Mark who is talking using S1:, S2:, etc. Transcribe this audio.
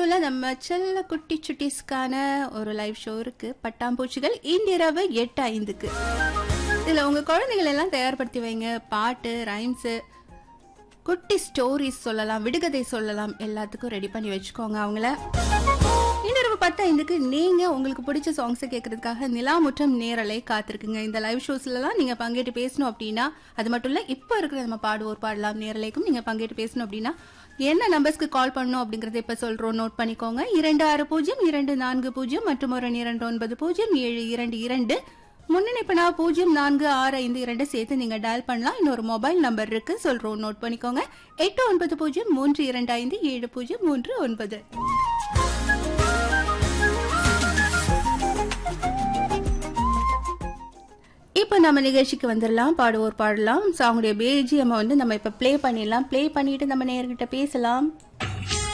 S1: சேனல்ல நம்ம செல்ல குட்டி சுட்டிஸ்க்கான ஒரு லைவ் ஷோ இருக்கு பட்டாம்பூச்சிகள் இன்றிரவு எட்டு ஐந்துக்கு இதுல உங்க குழந்தைகள் எல்லாம் தயார்படுத்தி வைங்க பாட்டு ரைம்ஸ் குட்டி ஸ்டோரிஸ் சொல்லலாம் விடுகதை சொல்லலாம் எல்லாத்துக்கும் ரெடி பண்ணி வச்சுக்கோங்க அவங்கள இன்னொரு பத்து ஐந்துக்கு நீங்க உங்களுக்கு பிடிச்ச சாங்ஸை கேட்கறதுக்காக நிலாமுற்றம் நேரலை காத்திருக்குங்க இந்த லைவ் ஷோஸ்லாம் நீங்க பங்கேற்று பேசணும் அப்படின்னா அது மட்டும் இல்ல இப்போ இருக்கிற நம்ம பாடுவோர் பாடலாம் நேரலைக்கும் நீங்க பங்கேற்று பேசணும் அப்படின்னா என்ன நம்பர்ஸ்க்கு கால் பண்ணணும் அப்படிங்கறத இப்ப சொல்றோம் நோட் பண்ணிக்கோங்க இரண்டு ஆறு பூஜ்ஜியம் இரண்டு நான்கு பூஜ்ஜியம் மற்றும் ஒரு இரண்டு ஒன்பது பூஜ்ஜியம் ஏழு இரண்டு இரண்டு முன்னணிப்பனா பூஜ்ஜியம் நான்கு ஆறு ஐந்து இரண்டு சேர்த்து நீங்க டயல் பண்ணலாம் இன்னொரு மொபைல் நம்பர் இருக்கு சொல்றோம் நோட் பண்ணிக்கோங்க எட்டு ஒன்பது பூஜ்ஜியம் மூன்று இரண்டு ஐந்து ஏழு பூஜ்ஜியம் மூன்று ஒன்பது இப்போ நம்ம நிகழ்ச்சிக்கு வந்துடலாம் பாடுவோர் பாடலாம் சாங்குடைய பேஜி நம்ம வந்து நம்ம இப்போ ப்ளே பண்ணிடலாம் ப்ளே பண்ணிட்டு நம்ம நேர்கிட்ட பேசலாம்